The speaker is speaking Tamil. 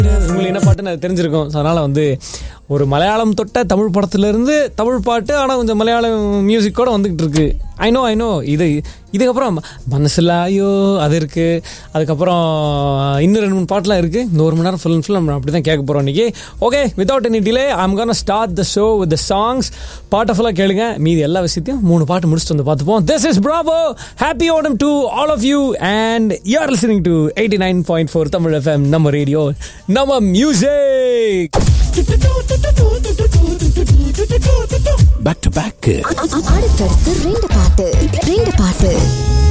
உங்களுக்கு என்ன பாட்டுன்னு அது தெரிஞ்சிருக்கும் ஸோ அதனால் வந்து ஒரு மலையாளம் தொட்ட தமிழ் படத்துலேருந்து தமிழ் பாட்டு ஆனால் கொஞ்சம் மலையாளம் மியூசிக்கோட வந்துகிட்டு இருக்கு ஐ நோ ஐ நோ இது இதுக்கப்புறம் மனசில் ஐயோ அது இருக்குது அதுக்கப்புறம் இன்னும் ரெண்டு மூணு பாட்டுலாம் இருக்குது இந்த ஒரு மணி நேரம் ஃபுல் ஃபுல் நம்ம அப்படி தான் கேட்க போகிறோம் இன்றைக்கி okay without any delay I'm gonna start the show with the songs பாட்டை ஃபுல்லாக கேளுங்க மீதி எல்லா விஷயத்தையும் மூணு பாட்டு முடிச்சுட்டு வந்து பார்த்துப்போம் this is Bravo happy Onam to all of you and you are listening to eighty nine point four Tamil FM நம்ம ரேடியோ நம்ம மியூசிக் பேக் டு பேக் அடுத்தடுத்து ரெண்டு பாட்டு ரெண்டு பாட்டு